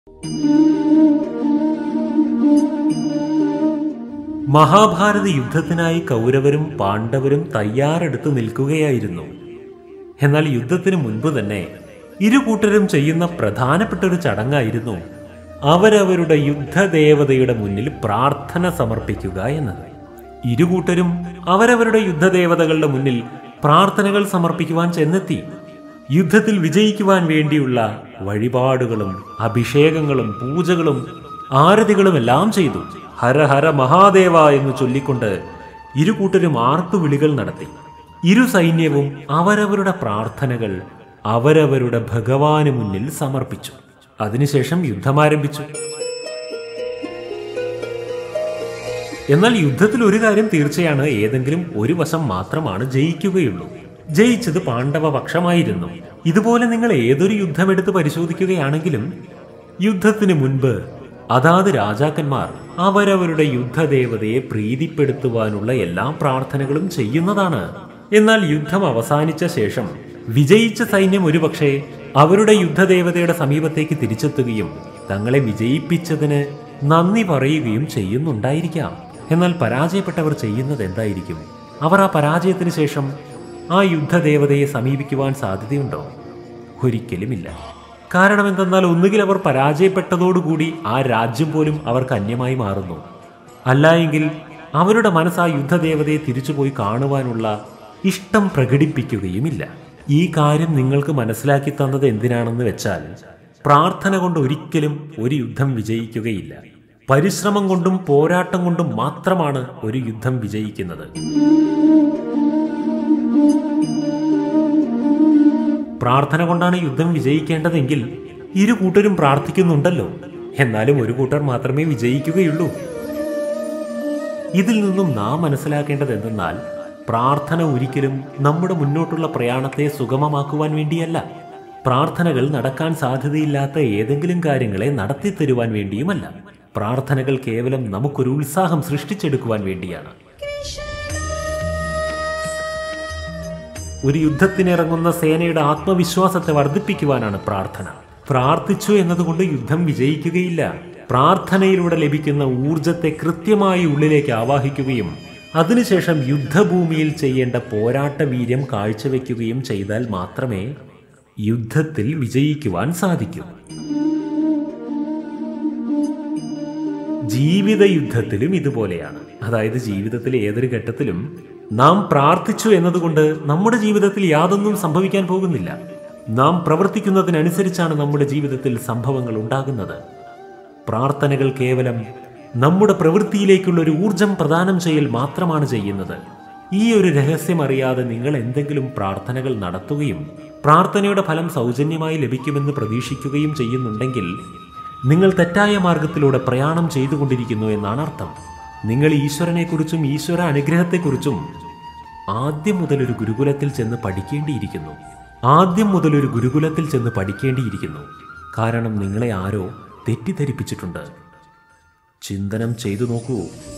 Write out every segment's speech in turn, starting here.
മഹാഭാരത യുദ്ധത്തിനായി കൗരവരും പാണ്ഡവരും തയ്യാറെടുത്ത് നിൽക്കുകയായിരുന്നു എന്നാൽ യുദ്ധത്തിന് മുൻപ് തന്നെ ഇരു കൂട്ടരും ചെയ്യുന്ന പ്രധാനപ്പെട്ട ഒരു ചടങ്ങായിരുന്നു അവരവരുടെ യുദ്ധദേവതയുടെ മുന്നിൽ പ്രാർത്ഥന സമർപ്പിക്കുക എന്നത് ഇരു കൂട്ടരും അവരവരുടെ യുദ്ധദേവതകളുടെ മുന്നിൽ പ്രാർത്ഥനകൾ സമർപ്പിക്കുവാൻ ചെന്നെത്തി യുദ്ധത്തിൽ വിജയിക്കുവാൻ വേണ്ടിയുള്ള വഴിപാടുകളും അഭിഷേകങ്ങളും പൂജകളും ആരതികളും എല്ലാം ചെയ്തു ഹര ഹര മഹാദേവ എന്ന് ചൊല്ലിക്കൊണ്ട് ഇരു കൂട്ടരും ആർത്തുവിളികൾ നടത്തി ഇരു സൈന്യവും അവരവരുടെ പ്രാർത്ഥനകൾ അവരവരുടെ ഭഗവാന് മുന്നിൽ സമർപ്പിച്ചു അതിനുശേഷം യുദ്ധം ആരംഭിച്ചു എന്നാൽ യുദ്ധത്തിൽ ഒരു കാര്യം തീർച്ചയാണ് ഏതെങ്കിലും ഒരു വശം മാത്രമാണ് ജയിക്കുകയുള്ളൂ ജയിച്ചത് പാണ്ഡവ പക്ഷമായിരുന്നു ഇതുപോലെ നിങ്ങൾ ഏതൊരു യുദ്ധമെടുത്ത് പരിശോധിക്കുകയാണെങ്കിലും യുദ്ധത്തിന് മുൻപ് അതാത് രാജാക്കന്മാർ അവരവരുടെ യുദ്ധദേവതയെ പ്രീതിപ്പെടുത്തുവാനുള്ള എല്ലാ പ്രാർത്ഥനകളും ചെയ്യുന്നതാണ് എന്നാൽ യുദ്ധം അവസാനിച്ച ശേഷം വിജയിച്ച സൈന്യം ഒരുപക്ഷെ അവരുടെ യുദ്ധദേവതയുടെ സമീപത്തേക്ക് തിരിച്ചെത്തുകയും തങ്ങളെ വിജയിപ്പിച്ചതിന് നന്ദി പറയുകയും ചെയ്യുന്നുണ്ടായിരിക്കാം എന്നാൽ പരാജയപ്പെട്ടവർ ചെയ്യുന്നത് എന്തായിരിക്കും അവർ ആ പരാജയത്തിന് ശേഷം ആ യുദ്ധദേവതയെ സമീപിക്കുവാൻ സാധ്യതയുണ്ടോ ഒരിക്കലുമില്ല കാരണം എന്തെന്നാൽ ഒന്നുകിൽ അവർ പരാജയപ്പെട്ടതോടുകൂടി ആ രാജ്യം പോലും അവർക്ക് അന്യമായി മാറുന്നു അല്ല എങ്കിൽ അവരുടെ മനസ്സ് ആ യുദ്ധദേവതയെ തിരിച്ചുപോയി കാണുവാനുള്ള ഇഷ്ടം പ്രകടിപ്പിക്കുകയുമില്ല ഈ കാര്യം നിങ്ങൾക്ക് മനസ്സിലാക്കി തന്നത് എന്തിനാണെന്ന് വെച്ചാൽ പ്രാർത്ഥന കൊണ്ട് ഒരിക്കലും ഒരു യുദ്ധം വിജയിക്കുകയില്ല പരിശ്രമം കൊണ്ടും പോരാട്ടം കൊണ്ടും മാത്രമാണ് ഒരു യുദ്ധം വിജയിക്കുന്നത് പ്രാർത്ഥന കൊണ്ടാണ് യുദ്ധം വിജയിക്കേണ്ടതെങ്കിൽ ഇരു കൂട്ടരും പ്രാർത്ഥിക്കുന്നുണ്ടല്ലോ എന്നാലും ഒരു കൂട്ടർ മാത്രമേ വിജയിക്കുകയുള്ളൂ ഇതിൽ നിന്നും നാം മനസ്സിലാക്കേണ്ടത് എന്തെന്നാൽ പ്രാർത്ഥന ഒരിക്കലും നമ്മുടെ മുന്നോട്ടുള്ള പ്രയാണത്തെ സുഗമമാക്കുവാൻ വേണ്ടിയല്ല പ്രാർത്ഥനകൾ നടക്കാൻ സാധ്യതയില്ലാത്ത ഏതെങ്കിലും കാര്യങ്ങളെ നടത്തിത്തരുവാൻ വേണ്ടിയുമല്ല പ്രാർത്ഥനകൾ കേവലം നമുക്കൊരു ഉത്സാഹം സൃഷ്ടിച്ചെടുക്കുവാൻ വേണ്ടിയാണ് ഒരു യുദ്ധത്തിനിറങ്ങുന്ന സേനയുടെ ആത്മവിശ്വാസത്തെ വർദ്ധിപ്പിക്കുവാനാണ് പ്രാർത്ഥന പ്രാർത്ഥിച്ചു എന്നതുകൊണ്ട് യുദ്ധം വിജയിക്കുകയില്ല പ്രാർത്ഥനയിലൂടെ ലഭിക്കുന്ന ഊർജത്തെ കൃത്യമായി ഉള്ളിലേക്ക് ആവാഹിക്കുകയും അതിനുശേഷം യുദ്ധഭൂമിയിൽ ചെയ്യേണ്ട പോരാട്ട വീര്യം കാഴ്ചവെക്കുകയും ചെയ്താൽ മാത്രമേ യുദ്ധത്തിൽ വിജയിക്കുവാൻ സാധിക്കൂ ജീവിത യുദ്ധത്തിലും ഇതുപോലെയാണ് അതായത് ജീവിതത്തിലെ ഏതൊരു ഘട്ടത്തിലും നാം പ്രാർത്ഥിച്ചു എന്നതുകൊണ്ട് നമ്മുടെ ജീവിതത്തിൽ യാതൊന്നും സംഭവിക്കാൻ പോകുന്നില്ല നാം പ്രവർത്തിക്കുന്നതിനനുസരിച്ചാണ് നമ്മുടെ ജീവിതത്തിൽ സംഭവങ്ങൾ ഉണ്ടാകുന്നത് പ്രാർത്ഥനകൾ കേവലം നമ്മുടെ പ്രവൃത്തിയിലേക്കുള്ള ഒരു ഊർജം പ്രദാനം ചെയ്യൽ മാത്രമാണ് ചെയ്യുന്നത് ഈ ഒരു രഹസ്യം അറിയാതെ നിങ്ങൾ എന്തെങ്കിലും പ്രാർത്ഥനകൾ നടത്തുകയും പ്രാർത്ഥനയുടെ ഫലം സൗജന്യമായി ലഭിക്കുമെന്ന് പ്രതീക്ഷിക്കുകയും ചെയ്യുന്നുണ്ടെങ്കിൽ നിങ്ങൾ തെറ്റായ മാർഗത്തിലൂടെ പ്രയാണം ചെയ്തുകൊണ്ടിരിക്കുന്നു എന്നാണ് അർത്ഥം നിങ്ങൾ ഈശ്വരനെക്കുറിച്ചും ഈശ്വര അനുഗ്രഹത്തെക്കുറിച്ചും ആദ്യം മുതൽ ഒരു ഗുരുകുലത്തിൽ ചെന്ന് പഠിക്കേണ്ടിയിരിക്കുന്നു ആദ്യം മുതൽ ഒരു ഗുരുകുലത്തിൽ ചെന്ന് പഠിക്കേണ്ടിയിരിക്കുന്നു കാരണം നിങ്ങളെ ആരോ തെറ്റിദ്ധരിപ്പിച്ചിട്ടുണ്ട് ചിന്തനം ചെയ്തു നോക്കൂ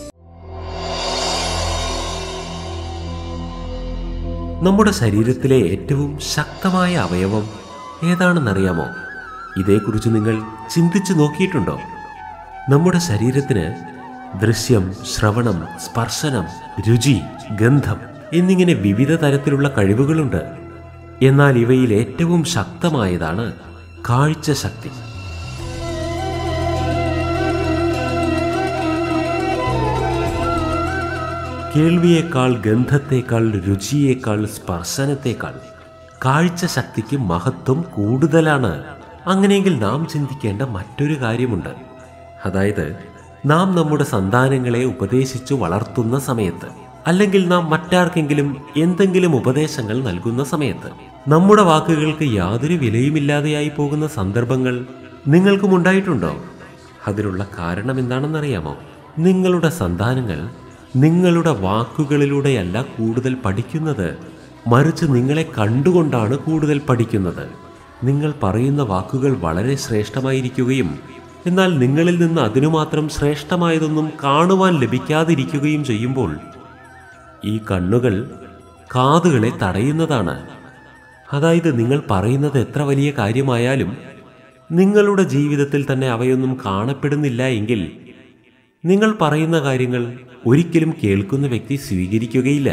നമ്മുടെ ശരീരത്തിലെ ഏറ്റവും ശക്തമായ അവയവം ഏതാണെന്നറിയാമോ ഇതേക്കുറിച്ച് നിങ്ങൾ ചിന്തിച്ചു നോക്കിയിട്ടുണ്ടോ നമ്മുടെ ശരീരത്തിന് ദൃശ്യം ശ്രവണം സ്പർശനം രുചി ഗന്ധം എന്നിങ്ങനെ വിവിധ തരത്തിലുള്ള കഴിവുകളുണ്ട് എന്നാൽ ഇവയിൽ ഏറ്റവും ശക്തമായതാണ് കാഴ്ച ശക്തി കേൾവിയേക്കാൾ ഗന്ധത്തേക്കാൾ രുചിയേക്കാൾ സ്പർശനത്തേക്കാൾ കാഴ്ച ശക്തിക്ക് മഹത്വം കൂടുതലാണ് അങ്ങനെയെങ്കിൽ നാം ചിന്തിക്കേണ്ട മറ്റൊരു കാര്യമുണ്ട് അതായത് നാം നമ്മുടെ സന്താനങ്ങളെ ഉപദേശിച്ചു വളർത്തുന്ന സമയത്ത് അല്ലെങ്കിൽ നാം മറ്റാർക്കെങ്കിലും എന്തെങ്കിലും ഉപദേശങ്ങൾ നൽകുന്ന സമയത്ത് നമ്മുടെ വാക്കുകൾക്ക് യാതൊരു വിലയുമില്ലാതെയായി പോകുന്ന സന്ദർഭങ്ങൾ നിങ്ങൾക്കും ഉണ്ടായിട്ടുണ്ടോ അതിനുള്ള കാരണം എന്താണെന്നറിയാമോ നിങ്ങളുടെ സന്താനങ്ങൾ നിങ്ങളുടെ വാക്കുകളിലൂടെയല്ല കൂടുതൽ പഠിക്കുന്നത് മറിച്ച് നിങ്ങളെ കണ്ടുകൊണ്ടാണ് കൂടുതൽ പഠിക്കുന്നത് നിങ്ങൾ പറയുന്ന വാക്കുകൾ വളരെ ശ്രേഷ്ഠമായിരിക്കുകയും എന്നാൽ നിങ്ങളിൽ നിന്ന് അതിനു മാത്രം ശ്രേഷ്ഠമായതൊന്നും കാണുവാൻ ലഭിക്കാതിരിക്കുകയും ചെയ്യുമ്പോൾ ഈ കണ്ണുകൾ കാതുകളെ തടയുന്നതാണ് അതായത് നിങ്ങൾ പറയുന്നത് എത്ര വലിയ കാര്യമായാലും നിങ്ങളുടെ ജീവിതത്തിൽ തന്നെ അവയൊന്നും കാണപ്പെടുന്നില്ല എങ്കിൽ നിങ്ങൾ പറയുന്ന കാര്യങ്ങൾ ഒരിക്കലും കേൾക്കുന്ന വ്യക്തി സ്വീകരിക്കുകയില്ല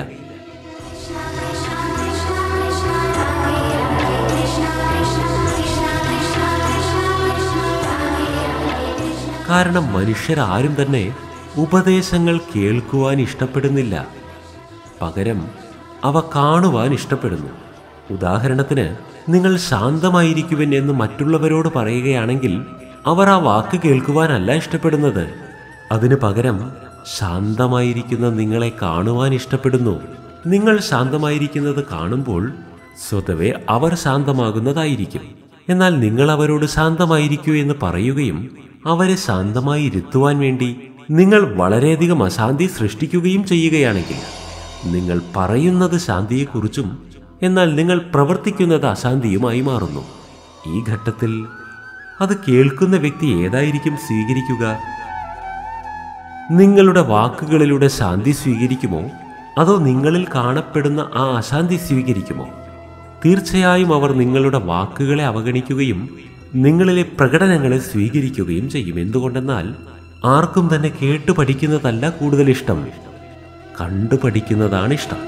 കാരണം മനുഷ്യരാരും തന്നെ ഉപദേശങ്ങൾ കേൾക്കുവാൻ ഇഷ്ടപ്പെടുന്നില്ല പകരം അവ കാണുവാൻ ഇഷ്ടപ്പെടുന്നു ഉദാഹരണത്തിന് നിങ്ങൾ ശാന്തമായിരിക്കുവൻ എന്ന് മറ്റുള്ളവരോട് പറയുകയാണെങ്കിൽ അവർ ആ വാക്ക് കേൾക്കുവാനല്ല ഇഷ്ടപ്പെടുന്നത് അതിനു പകരം ശാന്തമായിരിക്കുന്ന നിങ്ങളെ കാണുവാൻ ഇഷ്ടപ്പെടുന്നു നിങ്ങൾ ശാന്തമായിരിക്കുന്നത് കാണുമ്പോൾ സ്വതവേ അവർ ശാന്തമാകുന്നതായിരിക്കും എന്നാൽ നിങ്ങൾ അവരോട് ശാന്തമായിരിക്കൂ എന്ന് പറയുകയും അവരെ ശാന്തമായി ഇരുത്തുവാൻ വേണ്ടി നിങ്ങൾ വളരെയധികം അശാന്തി സൃഷ്ടിക്കുകയും ചെയ്യുകയാണെങ്കിൽ നിങ്ങൾ പറയുന്നത് ശാന്തിയെക്കുറിച്ചും എന്നാൽ നിങ്ങൾ പ്രവർത്തിക്കുന്നത് അശാന്തിയുമായി മാറുന്നു ഈ ഘട്ടത്തിൽ അത് കേൾക്കുന്ന വ്യക്തി ഏതായിരിക്കും സ്വീകരിക്കുക നിങ്ങളുടെ വാക്കുകളിലൂടെ ശാന്തി സ്വീകരിക്കുമോ അതോ നിങ്ങളിൽ കാണപ്പെടുന്ന ആ അശാന്തി സ്വീകരിക്കുമോ തീർച്ചയായും അവർ നിങ്ങളുടെ വാക്കുകളെ അവഗണിക്കുകയും നിങ്ങളിലെ പ്രകടനങ്ങളെ സ്വീകരിക്കുകയും ചെയ്യും എന്തുകൊണ്ടെന്നാൽ ആർക്കും തന്നെ കേട്ടു പഠിക്കുന്നതല്ല കൂടുതൽ ഇഷ്ടം കണ്ടു പഠിക്കുന്നതാണ് ഇഷ്ടം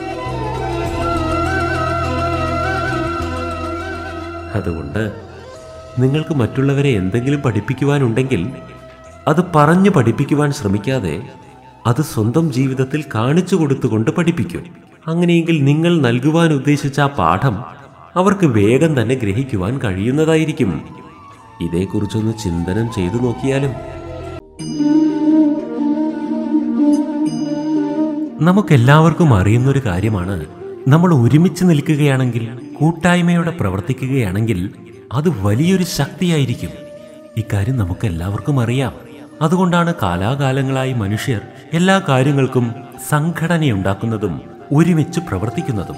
അതുകൊണ്ട് നിങ്ങൾക്ക് മറ്റുള്ളവരെ എന്തെങ്കിലും പഠിപ്പിക്കുവാനുണ്ടെങ്കിൽ അത് പറഞ്ഞു പഠിപ്പിക്കുവാൻ ശ്രമിക്കാതെ അത് സ്വന്തം ജീവിതത്തിൽ കാണിച്ചു കൊടുത്തുകൊണ്ട് പഠിപ്പിക്കും അങ്ങനെയെങ്കിൽ നിങ്ങൾ നൽകുവാൻ ഉദ്ദേശിച്ച ആ പാഠം അവർക്ക് വേഗം തന്നെ ഗ്രഹിക്കുവാൻ കഴിയുന്നതായിരിക്കും ഇതേക്കുറിച്ചൊന്ന് ചിന്തനം ചെയ്തു നോക്കിയാലും നമുക്കെല്ലാവർക്കും അറിയുന്നൊരു കാര്യമാണ് നമ്മൾ ഒരുമിച്ച് നിൽക്കുകയാണെങ്കിൽ കൂട്ടായ്മയോടെ പ്രവർത്തിക്കുകയാണെങ്കിൽ അത് വലിയൊരു ശക്തിയായിരിക്കും ഇക്കാര്യം നമുക്ക് എല്ലാവർക്കും അറിയാം അതുകൊണ്ടാണ് കാലാകാലങ്ങളായി മനുഷ്യർ എല്ലാ കാര്യങ്ങൾക്കും സംഘടനയുണ്ടാക്കുന്നതും ഒരുമിച്ച് പ്രവർത്തിക്കുന്നതും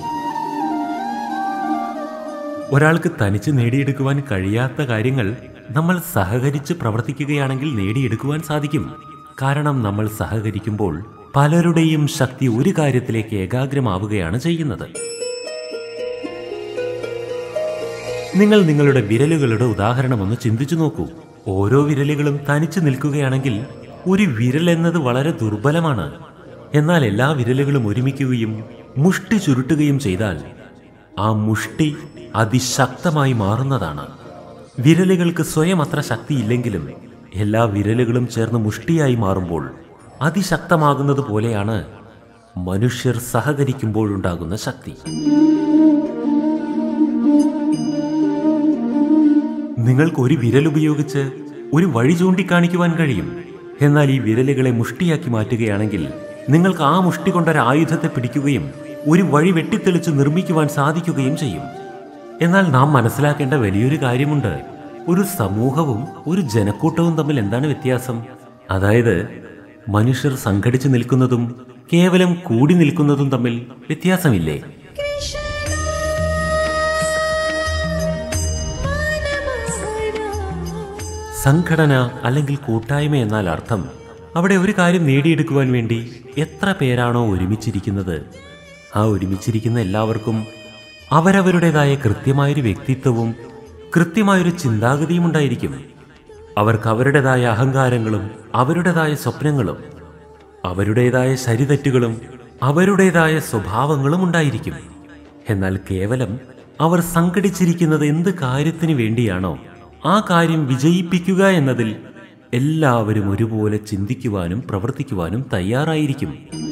ഒരാൾക്ക് തനിച്ച് നേടിയെടുക്കുവാൻ കഴിയാത്ത കാര്യങ്ങൾ നമ്മൾ സഹകരിച്ച് പ്രവർത്തിക്കുകയാണെങ്കിൽ നേടിയെടുക്കുവാൻ സാധിക്കും കാരണം നമ്മൾ സഹകരിക്കുമ്പോൾ പലരുടെയും ശക്തി ഒരു കാര്യത്തിലേക്ക് ഏകാഗ്രമാവുകയാണ് ചെയ്യുന്നത് നിങ്ങൾ നിങ്ങളുടെ വിരലുകളുടെ ഉദാഹരണം ഒന്ന് ചിന്തിച്ചു നോക്കൂ ഓരോ വിരലുകളും തനിച്ച് നിൽക്കുകയാണെങ്കിൽ ഒരു വിരൽ എന്നത് വളരെ ദുർബലമാണ് എന്നാൽ എല്ലാ വിരലുകളും ഒരുമിക്കുകയും മുഷ്ടി ചുരുട്ടുകയും ചെയ്താൽ ആ മുഷ്ടി അതിശക്തമായി മാറുന്നതാണ് വിരലുകൾക്ക് സ്വയം അത്ര ശക്തിയില്ലെങ്കിലും എല്ലാ വിരലുകളും ചേർന്ന് മുഷ്ടിയായി മാറുമ്പോൾ അതിശക്തമാകുന്നത് പോലെയാണ് മനുഷ്യർ സഹകരിക്കുമ്പോഴുണ്ടാകുന്ന ശക്തി നിങ്ങൾക്ക് ഒരു വിരൽ ഉപയോഗിച്ച് ഒരു വഴി ചൂണ്ടിക്കാണിക്കുവാൻ കഴിയും എന്നാൽ ഈ വിരലുകളെ മുഷ്ടിയാക്കി മാറ്റുകയാണെങ്കിൽ നിങ്ങൾക്ക് ആ മുഷ്ടി കൊണ്ടൊരു ആയുധത്തെ പിടിക്കുകയും ഒരു വഴി വെട്ടിത്തെളിച്ച് നിർമ്മിക്കുവാൻ സാധിക്കുകയും ചെയ്യും എന്നാൽ നാം മനസ്സിലാക്കേണ്ട വലിയൊരു കാര്യമുണ്ട് ഒരു സമൂഹവും ഒരു ജനക്കൂട്ടവും തമ്മിൽ എന്താണ് വ്യത്യാസം അതായത് മനുഷ്യർ സംഘടിച്ചു നിൽക്കുന്നതും കേവലം കൂടി നിൽക്കുന്നതും തമ്മിൽ വ്യത്യാസമില്ലേ സംഘടന അല്ലെങ്കിൽ കൂട്ടായ്മ എന്നാൽ അർത്ഥം അവിടെ ഒരു കാര്യം നേടിയെടുക്കുവാൻ വേണ്ടി എത്ര പേരാണോ ഒരുമിച്ചിരിക്കുന്നത് ആ ഒരുമിച്ചിരിക്കുന്ന എല്ലാവർക്കും അവരവരുടേതായ കൃത്യമായൊരു വ്യക്തിത്വവും കൃത്യമായൊരു ചിന്താഗതിയും ഉണ്ടായിരിക്കും അവർക്ക് അവരുടേതായ അഹങ്കാരങ്ങളും അവരുടേതായ സ്വപ്നങ്ങളും അവരുടേതായ ശരിതെറ്റുകളും അവരുടേതായ സ്വഭാവങ്ങളും ഉണ്ടായിരിക്കും എന്നാൽ കേവലം അവർ സംഘടിച്ചിരിക്കുന്നത് എന്ത് കാര്യത്തിന് വേണ്ടിയാണോ ആ കാര്യം വിജയിപ്പിക്കുക എന്നതിൽ എല്ലാവരും ഒരുപോലെ ചിന്തിക്കുവാനും പ്രവർത്തിക്കുവാനും തയ്യാറായിരിക്കും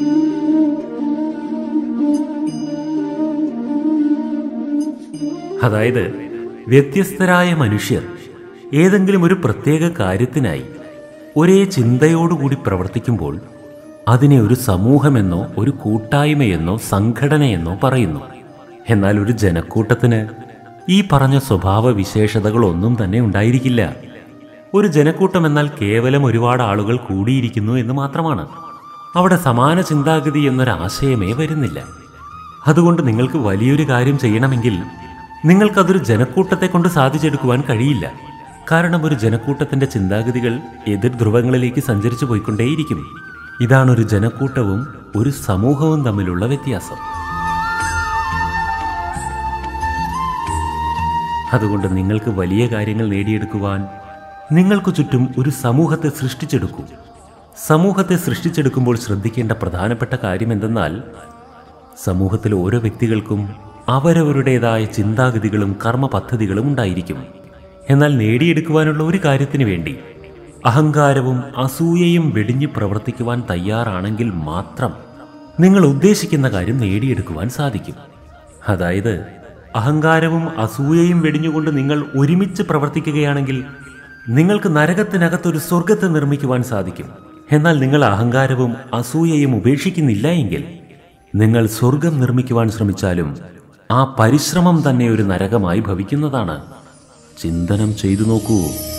അതായത് വ്യത്യസ്തരായ മനുഷ്യർ ഏതെങ്കിലും ഒരു പ്രത്യേക കാര്യത്തിനായി ഒരേ ചിന്തയോടുകൂടി പ്രവർത്തിക്കുമ്പോൾ അതിനെ ഒരു സമൂഹമെന്നോ ഒരു കൂട്ടായ്മയെന്നോ സംഘടനയെന്നോ പറയുന്നു എന്നാൽ ഒരു ജനക്കൂട്ടത്തിന് ഈ പറഞ്ഞ സ്വഭാവ വിശേഷതകളൊന്നും തന്നെ ഉണ്ടായിരിക്കില്ല ഒരു ജനക്കൂട്ടം എന്നാൽ കേവലം ഒരുപാട് ആളുകൾ കൂടിയിരിക്കുന്നു എന്ന് മാത്രമാണ് അവിടെ സമാന ചിന്താഗതി എന്നൊരാശയമേ വരുന്നില്ല അതുകൊണ്ട് നിങ്ങൾക്ക് വലിയൊരു കാര്യം ചെയ്യണമെങ്കിൽ നിങ്ങൾക്കതൊരു ജനക്കൂട്ടത്തെ കൊണ്ട് സാധിച്ചെടുക്കുവാൻ കഴിയില്ല കാരണം ഒരു ജനക്കൂട്ടത്തിന്റെ ചിന്താഗതികൾ എതിർ ധ്രുവങ്ങളിലേക്ക് സഞ്ചരിച്ചു പോയിക്കൊണ്ടേയിരിക്കും ഇതാണ് ഒരു ജനക്കൂട്ടവും ഒരു സമൂഹവും തമ്മിലുള്ള വ്യത്യാസം അതുകൊണ്ട് നിങ്ങൾക്ക് വലിയ കാര്യങ്ങൾ നേടിയെടുക്കുവാൻ നിങ്ങൾക്ക് ചുറ്റും ഒരു സമൂഹത്തെ സൃഷ്ടിച്ചെടുക്കൂ സമൂഹത്തെ സൃഷ്ടിച്ചെടുക്കുമ്പോൾ ശ്രദ്ധിക്കേണ്ട പ്രധാനപ്പെട്ട കാര്യം എന്തെന്നാൽ സമൂഹത്തിൽ ഓരോ വ്യക്തികൾക്കും അവരവരുടേതായ ചിന്താഗതികളും കർമ്മ പദ്ധതികളും ഉണ്ടായിരിക്കും എന്നാൽ നേടിയെടുക്കുവാനുള്ള ഒരു കാര്യത്തിന് വേണ്ടി അഹങ്കാരവും അസൂയയും വെടിഞ്ഞു പ്രവർത്തിക്കുവാൻ തയ്യാറാണെങ്കിൽ മാത്രം നിങ്ങൾ ഉദ്ദേശിക്കുന്ന കാര്യം നേടിയെടുക്കുവാൻ സാധിക്കും അതായത് അഹങ്കാരവും അസൂയയും വെടിഞ്ഞുകൊണ്ട് നിങ്ങൾ ഒരുമിച്ച് പ്രവർത്തിക്കുകയാണെങ്കിൽ നിങ്ങൾക്ക് നരകത്തിനകത്തൊരു സ്വർഗത്തെ നിർമ്മിക്കുവാൻ സാധിക്കും എന്നാൽ നിങ്ങൾ അഹങ്കാരവും അസൂയയും ഉപേക്ഷിക്കുന്നില്ല എങ്കിൽ നിങ്ങൾ സ്വർഗം നിർമ്മിക്കുവാൻ ശ്രമിച്ചാലും ആ പരിശ്രമം തന്നെ ഒരു നരകമായി ഭവിക്കുന്നതാണ് ചിന്തനം ചെയ്തു നോക്കൂ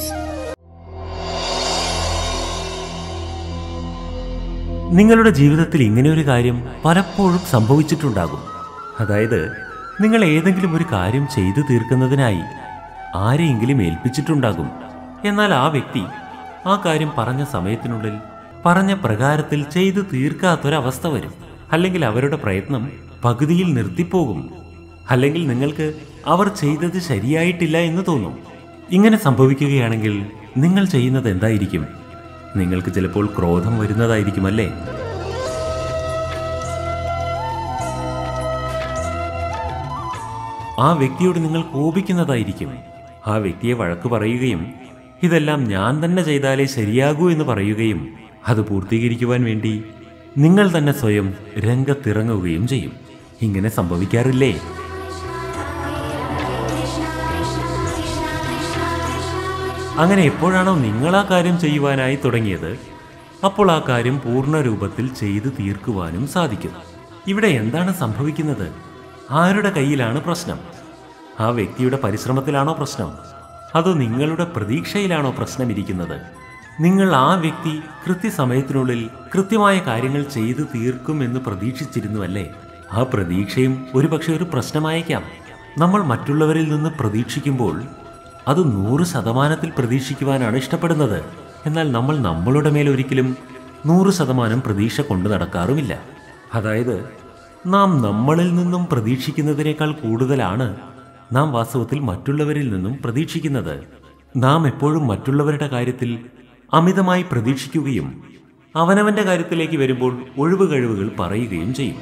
നിങ്ങളുടെ ജീവിതത്തിൽ ഇങ്ങനെ ഒരു കാര്യം പലപ്പോഴും സംഭവിച്ചിട്ടുണ്ടാകും അതായത് നിങ്ങൾ ഏതെങ്കിലും ഒരു കാര്യം ചെയ്തു തീർക്കുന്നതിനായി ആരെയെങ്കിലും ഏൽപ്പിച്ചിട്ടുണ്ടാകും എന്നാൽ ആ വ്യക്തി ആ കാര്യം പറഞ്ഞ സമയത്തിനുള്ളിൽ പറഞ്ഞ പ്രകാരത്തിൽ ചെയ്തു തീർക്കാത്തൊരവസ്ഥ വരും അല്ലെങ്കിൽ അവരുടെ പ്രയത്നം പകുതിയിൽ നിർത്തിപ്പോകും അല്ലെങ്കിൽ നിങ്ങൾക്ക് അവർ ചെയ്തത് ശരിയായിട്ടില്ല എന്ന് തോന്നും ഇങ്ങനെ സംഭവിക്കുകയാണെങ്കിൽ നിങ്ങൾ ചെയ്യുന്നത് എന്തായിരിക്കും നിങ്ങൾക്ക് ചിലപ്പോൾ ക്രോധം വരുന്നതായിരിക്കും അല്ലേ ആ വ്യക്തിയോട് നിങ്ങൾ കോപിക്കുന്നതായിരിക്കും ആ വ്യക്തിയെ വഴക്ക് പറയുകയും ഇതെല്ലാം ഞാൻ തന്നെ ചെയ്താലേ ശരിയാകൂ എന്ന് പറയുകയും അത് പൂർത്തീകരിക്കുവാൻ വേണ്ടി നിങ്ങൾ തന്നെ സ്വയം രംഗത്തിറങ്ങുകയും ചെയ്യും ഇങ്ങനെ സംഭവിക്കാറില്ലേ അങ്ങനെ എപ്പോഴാണോ നിങ്ങൾ ആ കാര്യം ചെയ്യുവാനായി തുടങ്ങിയത് അപ്പോൾ ആ കാര്യം പൂർണ്ണ രൂപത്തിൽ ചെയ്തു തീർക്കുവാനും സാധിക്കും ഇവിടെ എന്താണ് സംഭവിക്കുന്നത് ആരുടെ കയ്യിലാണ് പ്രശ്നം ആ വ്യക്തിയുടെ പരിശ്രമത്തിലാണോ പ്രശ്നം അതോ നിങ്ങളുടെ പ്രതീക്ഷയിലാണോ പ്രശ്നം ഇരിക്കുന്നത് നിങ്ങൾ ആ വ്യക്തി കൃത്യസമയത്തിനുള്ളിൽ കൃത്യമായ കാര്യങ്ങൾ ചെയ്തു തീർക്കുമെന്ന് പ്രതീക്ഷിച്ചിരുന്നുവല്ലേ ആ പ്രതീക്ഷയും ഒരുപക്ഷെ ഒരു പ്രശ്നമായേക്കാം നമ്മൾ മറ്റുള്ളവരിൽ നിന്ന് പ്രതീക്ഷിക്കുമ്പോൾ അത് നൂറ് ശതമാനത്തിൽ പ്രതീക്ഷിക്കുവാനാണ് ഇഷ്ടപ്പെടുന്നത് എന്നാൽ നമ്മൾ നമ്മളുടെ മേൽ ഒരിക്കലും നൂറ് ശതമാനം പ്രതീക്ഷ കൊണ്ടു നടക്കാറുമില്ല അതായത് നാം നമ്മളിൽ നിന്നും പ്രതീക്ഷിക്കുന്നതിനേക്കാൾ കൂടുതലാണ് നാം വാസ്തവത്തിൽ മറ്റുള്ളവരിൽ നിന്നും പ്രതീക്ഷിക്കുന്നത് നാം എപ്പോഴും മറ്റുള്ളവരുടെ കാര്യത്തിൽ അമിതമായി പ്രതീക്ഷിക്കുകയും അവനവന്റെ കാര്യത്തിലേക്ക് വരുമ്പോൾ ഒഴിവ് കഴിവുകൾ പറയുകയും ചെയ്യും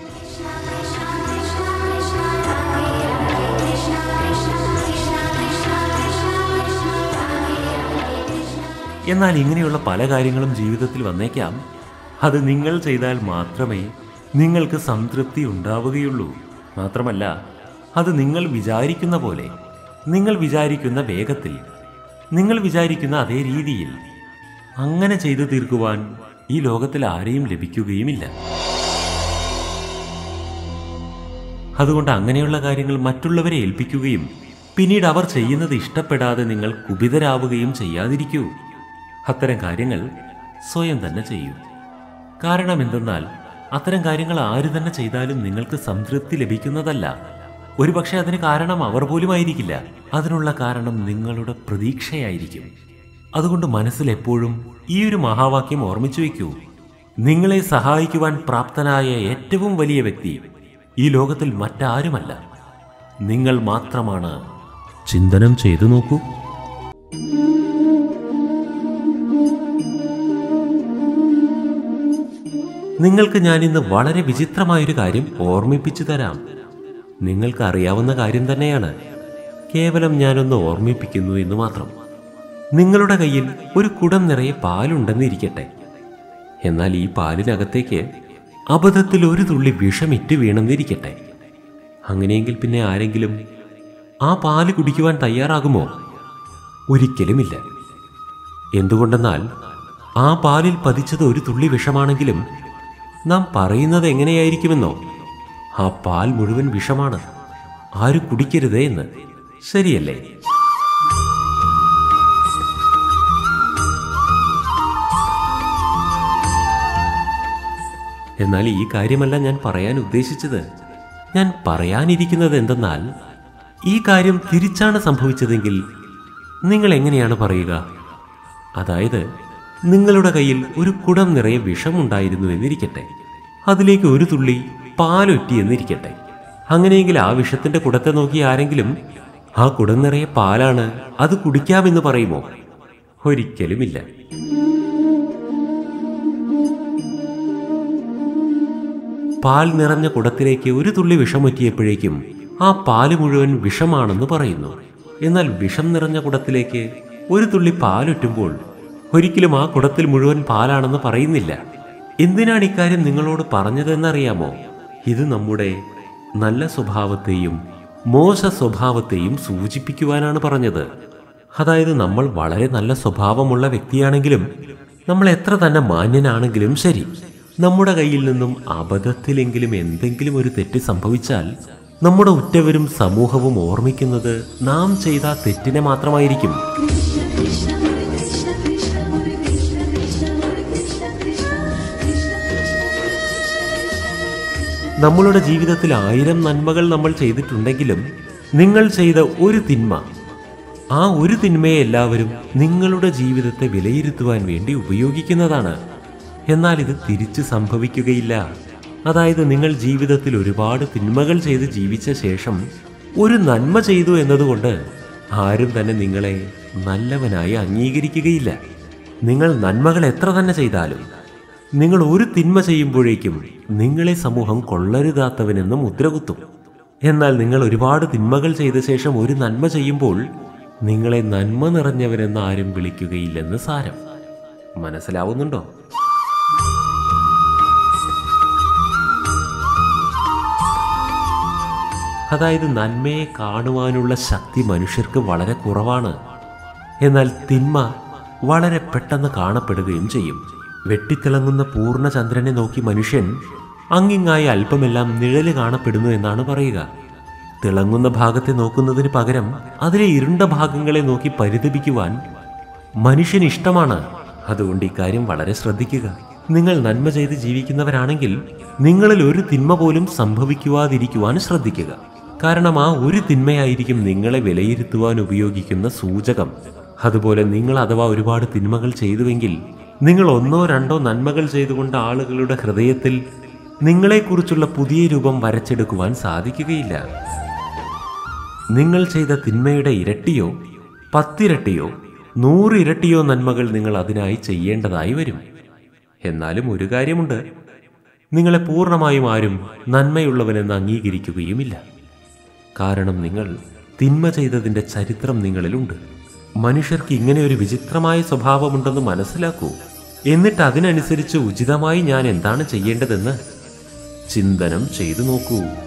എന്നാൽ ഇങ്ങനെയുള്ള പല കാര്യങ്ങളും ജീവിതത്തിൽ വന്നേക്കാം അത് നിങ്ങൾ ചെയ്താൽ മാത്രമേ നിങ്ങൾക്ക് സംതൃപ്തി ഉണ്ടാവുകയുള്ളൂ മാത്രമല്ല അത് നിങ്ങൾ വിചാരിക്കുന്ന പോലെ നിങ്ങൾ വിചാരിക്കുന്ന വേഗത്തിൽ നിങ്ങൾ വിചാരിക്കുന്ന അതേ രീതിയിൽ അങ്ങനെ ചെയ്തു തീർക്കുവാൻ ഈ ലോകത്തിൽ ആരെയും ലഭിക്കുകയുമില്ല അതുകൊണ്ട് അങ്ങനെയുള്ള കാര്യങ്ങൾ മറ്റുള്ളവരെ ഏൽപ്പിക്കുകയും പിന്നീട് അവർ ചെയ്യുന്നത് ഇഷ്ടപ്പെടാതെ നിങ്ങൾ കുപിതരാവുകയും ചെയ്യാതിരിക്കൂ അത്തരം കാര്യങ്ങൾ സ്വയം തന്നെ ചെയ്യൂ കാരണം എന്തെന്നാൽ അത്തരം കാര്യങ്ങൾ ആര് തന്നെ ചെയ്താലും നിങ്ങൾക്ക് സംതൃപ്തി ലഭിക്കുന്നതല്ല ഒരുപക്ഷെ അതിന് കാരണം അവർ പോലും ആയിരിക്കില്ല അതിനുള്ള കാരണം നിങ്ങളുടെ പ്രതീക്ഷയായിരിക്കും അതുകൊണ്ട് മനസ്സിൽ എപ്പോഴും ഈ ഒരു മഹാവാക്യം ഓർമ്മിച്ചു വയ്ക്കൂ നിങ്ങളെ സഹായിക്കുവാൻ പ്രാപ്തനായ ഏറ്റവും വലിയ വ്യക്തി ഈ ലോകത്തിൽ മറ്റാരുമല്ല നിങ്ങൾ മാത്രമാണ് ചിന്തനം ചെയ്തു നോക്കൂ നിങ്ങൾക്ക് ഞാൻ ഇന്ന് വളരെ വിചിത്രമായൊരു കാര്യം ഓർമ്മിപ്പിച്ചു തരാം നിങ്ങൾക്ക് അറിയാവുന്ന കാര്യം തന്നെയാണ് കേവലം ഞാനൊന്ന് ഓർമ്മിപ്പിക്കുന്നു എന്ന് മാത്രം നിങ്ങളുടെ കയ്യിൽ ഒരു കുടം നിറയെ പാലുണ്ടെന്നിരിക്കട്ടെ എന്നാൽ ഈ പാലിനകത്തേക്ക് അബദ്ധത്തിൽ ഒരു തുള്ളി വിഷമിറ്റ് വീണെന്നിരിക്കട്ടെ അങ്ങനെയെങ്കിൽ പിന്നെ ആരെങ്കിലും ആ പാല് കുടിക്കുവാൻ തയ്യാറാകുമോ ഒരിക്കലുമില്ല എന്തുകൊണ്ടെന്നാൽ ആ പാലിൽ പതിച്ചത് ഒരു തുള്ളി വിഷമാണെങ്കിലും നാം പറയുന്നത് എങ്ങനെയായിരിക്കുമെന്നോ ആ പാൽ മുഴുവൻ വിഷമാണ് ആരും കുടിക്കരുതേ എന്ന് ശരിയല്ലേ എന്നാൽ ഈ കാര്യമല്ല ഞാൻ പറയാൻ ഉദ്ദേശിച്ചത് ഞാൻ പറയാനിരിക്കുന്നത് എന്തെന്നാൽ ഈ കാര്യം തിരിച്ചാണ് സംഭവിച്ചതെങ്കിൽ നിങ്ങൾ എങ്ങനെയാണ് പറയുക അതായത് നിങ്ങളുടെ കയ്യിൽ ഒരു കുടം നിറയെ വിഷമുണ്ടായിരുന്നു എന്നിരിക്കട്ടെ അതിലേക്ക് ഒരു തുള്ളി പാലൊറ്റി എന്നിരിക്കട്ടെ അങ്ങനെയെങ്കിൽ ആ വിഷത്തിന്റെ കുടത്തെ നോക്കി ആരെങ്കിലും ആ കുടം നിറയെ പാലാണ് അത് കുടിക്കാമെന്ന് പറയുമോ ഒരിക്കലുമില്ല പാൽ നിറഞ്ഞ കുടത്തിലേക്ക് ഒരു തുള്ളി വിഷമൊറ്റിയപ്പോഴേക്കും ആ പാല് മുഴുവൻ വിഷമാണെന്ന് പറയുന്നു എന്നാൽ വിഷം നിറഞ്ഞ കുടത്തിലേക്ക് ഒരു തുള്ളി പാലൊറ്റുമ്പോൾ ഒരിക്കലും ആ കുടത്തിൽ മുഴുവൻ പാലാണെന്ന് പറയുന്നില്ല എന്തിനാണ് ഇക്കാര്യം നിങ്ങളോട് പറഞ്ഞതെന്നറിയാമോ ഇത് നമ്മുടെ നല്ല സ്വഭാവത്തെയും മോശ സ്വഭാവത്തെയും സൂചിപ്പിക്കുവാനാണ് പറഞ്ഞത് അതായത് നമ്മൾ വളരെ നല്ല സ്വഭാവമുള്ള വ്യക്തിയാണെങ്കിലും നമ്മൾ എത്ര തന്നെ മാന്യനാണെങ്കിലും ശരി നമ്മുടെ കയ്യിൽ നിന്നും അബദ്ധത്തിലെങ്കിലും എന്തെങ്കിലും ഒരു തെറ്റ് സംഭവിച്ചാൽ നമ്മുടെ ഉറ്റവരും സമൂഹവും ഓർമ്മിക്കുന്നത് നാം ചെയ്ത ആ തെറ്റിനെ മാത്രമായിരിക്കും Krishna Krishna Krishna Hare Krishna Krishna Hare Krishna Krishna Krishna നമ്മളുടെ ജീവിതത്തിൽ ആയിരം നന്മകൾ നമ്മൾ ചെയ്തിട്ടുണ്ടെങ്കിലും നിങ്ങൾ ചെയ്ത ഒരു തിന്മ ആ ഒരു തിന്മയെ എല്ലാവരും നിങ്ങളുടെ ജീവിതത്തെ വിലയിരുത്തുവാൻ വേണ്ടി ഉപയോഗിക്കുന്നതാണ് എന്നാൽ ഇത് തിരിച്ചു സംഭവിക്കുകയില്ല അതായത് നിങ്ങൾ ജീവിതത്തിൽ ഒരുപാട് തിന്മകൾ ചെയ്ത് ജീവിച്ച ശേഷം ഒരു നന്മ ചെയ്തു എന്നതുകൊണ്ട് ആരും തന്നെ നിങ്ങളെ നല്ലവനായി അംഗീകരിക്കുകയില്ല നിങ്ങൾ നന്മകൾ എത്ര തന്നെ ചെയ്താലും നിങ്ങൾ ഒരു തിന്മ ചെയ്യുമ്പോഴേക്കും നിങ്ങളെ സമൂഹം കൊള്ളരുതാത്തവനെന്ന് മുദ്രകുത്തും എന്നാൽ നിങ്ങൾ ഒരുപാട് തിന്മകൾ ചെയ്ത ശേഷം ഒരു നന്മ ചെയ്യുമ്പോൾ നിങ്ങളെ നന്മ നിറഞ്ഞവനെന്ന് ആരും വിളിക്കുകയില്ലെന്ന് സാരം മനസ്സിലാവുന്നുണ്ടോ അതായത് നന്മയെ കാണുവാനുള്ള ശക്തി മനുഷ്യർക്ക് വളരെ കുറവാണ് എന്നാൽ തിന്മ വളരെ പെട്ടെന്ന് കാണപ്പെടുകയും ചെയ്യും വെട്ടിത്തിളങ്ങുന്ന പൂർണ്ണചന്ദ്രനെ നോക്കി മനുഷ്യൻ അങ്ങിങ്ങായി അല്പമെല്ലാം നിഴല് കാണപ്പെടുന്നു എന്നാണ് പറയുക തിളങ്ങുന്ന ഭാഗത്തെ നോക്കുന്നതിന് പകരം അതിലെ ഇരുണ്ട ഭാഗങ്ങളെ നോക്കി പരിതപിക്കുവാൻ മനുഷ്യന് ഇഷ്ടമാണ് അതുകൊണ്ട് ഇക്കാര്യം വളരെ ശ്രദ്ധിക്കുക നിങ്ങൾ നന്മ ചെയ്ത് ജീവിക്കുന്നവരാണെങ്കിൽ നിങ്ങളിൽ ഒരു തിന്മ പോലും സംഭവിക്കുവാതിരിക്കുവാൻ ശ്രദ്ധിക്കുക കാരണം ആ ഒരു തിന്മയായിരിക്കും നിങ്ങളെ വിലയിരുത്തുവാൻ ഉപയോഗിക്കുന്ന സൂചകം അതുപോലെ നിങ്ങൾ അഥവാ ഒരുപാട് തിന്മകൾ ചെയ്തുവെങ്കിൽ നിങ്ങൾ ഒന്നോ രണ്ടോ നന്മകൾ ചെയ്തുകൊണ്ട് ആളുകളുടെ ഹൃദയത്തിൽ നിങ്ങളെക്കുറിച്ചുള്ള പുതിയ രൂപം വരച്ചെടുക്കുവാൻ സാധിക്കുകയില്ല നിങ്ങൾ ചെയ്ത തിന്മയുടെ ഇരട്ടിയോ പത്തിരട്ടിയോ നൂറിരട്ടിയോ നന്മകൾ നിങ്ങൾ അതിനായി ചെയ്യേണ്ടതായി വരും എന്നാലും ഒരു കാര്യമുണ്ട് നിങ്ങളെ പൂർണ്ണമായും ആരും നന്മയുള്ളവനെന്ന് അംഗീകരിക്കുകയുമില്ല കാരണം നിങ്ങൾ തിന്മ ചെയ്തതിൻ്റെ ചരിത്രം നിങ്ങളിലുണ്ട് മനുഷ്യർക്ക് ഇങ്ങനെ ഒരു വിചിത്രമായ സ്വഭാവമുണ്ടെന്ന് മനസ്സിലാക്കൂ എന്നിട്ട് അതിനനുസരിച്ച് ഉചിതമായി ഞാൻ എന്താണ് ചെയ്യേണ്ടതെന്ന് ചിന്തനം ചെയ്തു നോക്കൂ